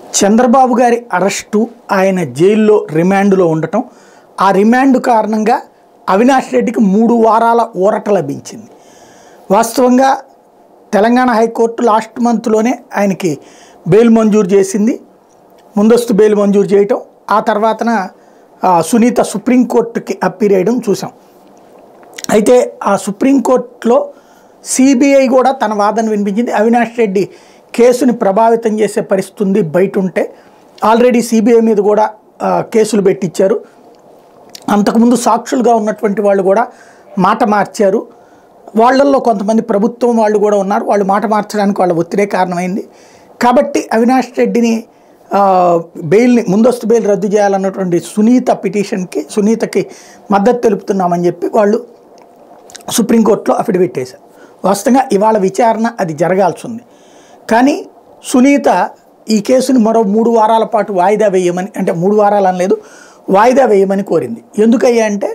చంద్రబాబు గారి అరెస్టు ఆయన జైల్లో రిమాండ్లో ఉండటం ఆ రిమాండ్ కారణంగా అవినాష్ రెడ్డికి మూడు వారాల ఊరట లభించింది వాస్తవంగా తెలంగాణ హైకోర్టు లాస్ట్ మంత్లోనే ఆయనకి బెయిల్ మంజూరు చేసింది ముందస్తు బెయిల్ మంజూరు చేయటం ఆ తర్వాతన ఆ, సునీత సుప్రీంకోర్టుకి అప్పీల్ చేయడం చూసాం అయితే ఆ సుప్రీంకోర్టులో సిబిఐ కూడా తన వాదన వినిపించింది అవినాష్ రెడ్డి కేసుని ప్రభావితం చేసే పరిస్థితి ఉంది బయట ఉంటే ఆల్రెడీ సిబిఐ మీద కూడా ఆ, కేసులు పెట్టించారు అంతకుముందు సాక్షులుగా ఉన్నటువంటి వాళ్ళు కూడా మాట మార్చారు వాళ్ళల్లో కొంతమంది ప్రభుత్వం వాళ్ళు కూడా ఉన్నారు వాళ్ళు మాట మార్చడానికి వాళ్ళ ఒత్తిడే కారణమైంది కాబట్టి అవినాష్ రెడ్డిని ఆ, బెయిల్ని ముందస్తు బెయిల్ రద్దు చేయాలన్నటువంటి సునీత పిటిషన్కి సునీతకి మద్దతు తెలుపుతున్నామని చెప్పి వాళ్ళు సుప్రీంకోర్టులో అఫిడవిట్ వేశారు వాస్తవంగా ఇవాళ విచారణ అది జరగాల్సి ఉంది కానీ సునీత ఈ కేసుని మరో మూడు వారాల పాటు వాయిదా వేయమని అంటే మూడు వారాలు అనలేదు వాయిదా వేయమని కోరింది ఎందుకయ్యా అంటే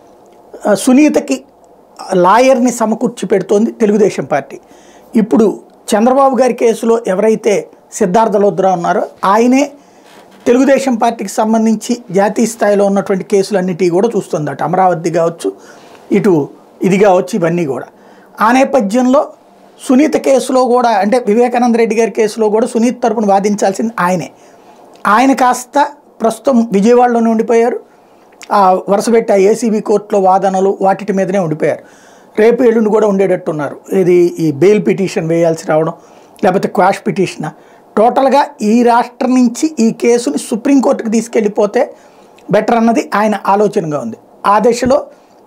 ఆ, సునీతకి లాయర్ని సమకూర్చి పెడుతోంది తెలుగుదేశం పార్టీ ఇప్పుడు చంద్రబాబు గారి కేసులో ఎవరైతే సిద్ధార్థ లోద్రా ఉన్నారో ఆయనే తెలుగుదేశం పార్టీకి సంబంధించి జాతీయ స్థాయిలో ఉన్నటువంటి కేసులన్నిటి కూడా చూస్తుందట అమరావతి కావచ్చు ఇటు ఇది కావచ్చు ఇవన్నీ కూడా ఆ నేపథ్యంలో సునీత కేసులో కూడా అంటే వివేకానంద రెడ్డి గారి కేసులో కూడా సునీత్ తరపున వాదించాల్సింది ఆయనే ఆయన కాస్త ప్రస్తుతం విజయవాడలోనే ఉండిపోయారు ఆ వరుసపెట్టి ఆ ఏసీబీ కోర్టులో వాదనలు వాటి మీదనే ఉండిపోయారు రేపు ఎల్లుండి కూడా ఉండేటట్టున్నారు ఇది ఈ బెయిల్ పిటిషన్ వేయాల్సి రావడం లేకపోతే క్వాష్ పిటిషన్ టోటల్గా ఈ రాష్ట్రం నుంచి ఈ కేసుని సుప్రీంకోర్టుకి తీసుకెళ్ళిపోతే బెటర్ అన్నది ఆయన ఆలోచనగా ఉంది ఆ దశలో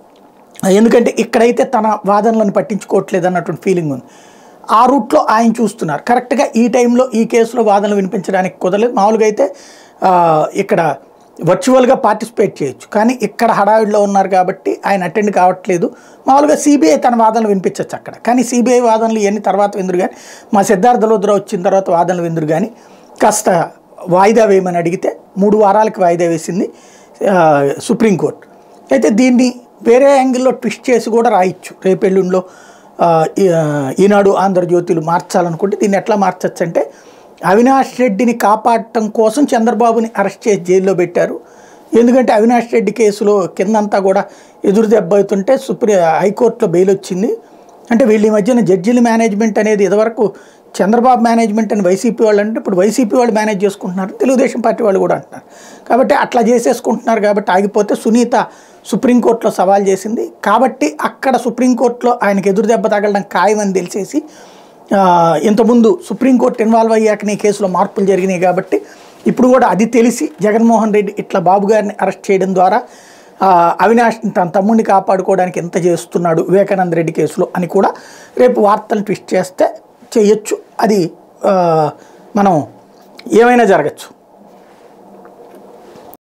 ఎందుకంటే ఇక్కడైతే తన వాదనలను పట్టించుకోవట్లేదు అన్నటువంటి ఫీలింగ్ ఉంది ఆ రూట్లో ఆయన చూస్తున్నారు కరెక్ట్గా ఈ టైంలో ఈ కేసులో వాదనలు వినిపించడానికి కుదరలేదు మామూలుగా అయితే ఆ, ఇక్కడ వర్చువల్గా పార్టిసిపేట్ చేయొచ్చు కానీ ఇక్కడ హడావిడిలో ఉన్నారు కాబట్టి ఆయన అటెండ్ కావట్లేదు మామూలుగా సిబిఐ తన వాదనలు వినిపించవచ్చు అక్కడ కానీ సిబిఐ వాదనలు ఇవన్నీ తర్వాత విందురు కానీ మా సిద్ధార్థ లోద్రా వచ్చిన తర్వాత వాదనలు విందురు కానీ కాస్త వాయిదా వేయమని అడిగితే మూడు వారాలకు వాయిదా వేసింది ఆ, సుప్రీంకోర్టు అయితే దీన్ని వేరే యాంగిల్లో ట్విస్ట్ చేసి కూడా రాయొచ్చు రేపెల్లుండిలో ఆ, ఈ- ఆ, ఈనాడు ఆంధ్రజ్యోతిలు మార్చాలనుకుంటే దీన్ని ఎట్లా మార్చచ్చు అంటే అవినాష్ రెడ్డిని కాపాడటం కోసం చంద్రబాబుని అరెస్ట్ చేసి జైల్లో పెట్టారు ఎందుకంటే అవినాష్ రెడ్డి కేసులో కిందంతా కూడా ఎదురు దెబ్బ అవుతుంటే సుప్రీ హైకోర్టులో బెయిల్ వచ్చింది అంటే వీళ్ళ ఈ మధ్యన జడ్జిల మేనేజ్మెంట్ అనేది ఇదివరకు చంద్రబాబు మేనేజ్మెంట్ అని వైసీపీ వాళ్ళు అంటే ఇప్పుడు వైసీపీ వాళ్ళు మేనేజ్ చేసుకుంటున్నారు తెలుగుదేశం పార్టీ వాళ్ళు కూడా అంటున్నారు కాబట్టి అట్లా చేసేసుకుంటున్నారు కాబట్టి ఆగిపోతే సునీత సుప్రీంకోర్టులో సవాల్ చేసింది కాబట్టి అక్కడ సుప్రీంకోర్టులో ఆయనకు ఎదురు దెబ్బ తగలడం ఖాయమని తెలిసేసి ఆ, ఇంతకుముందు సుప్రీంకోర్టు ఇన్వాల్వ్ అయ్యాక ఈ కేసులో మార్పులు జరిగినాయి కాబట్టి ఇప్పుడు కూడా అది తెలిసి జగన్మోహన్ రెడ్డి ఇట్లా బాబు గారిని అరెస్ట్ చేయడం ద్వారా ఆ, అవినాష్ తన తమ్ముడిని కాపాడుకోవడానికి ఎంత చేస్తున్నాడు వివేకానంద రెడ్డి కేసులో అని కూడా రేపు వార్తలు ట్విస్ట్ చేస్తే చేయొచ్చు అది ఆ, మనం ఏమైనా జరగచ్చు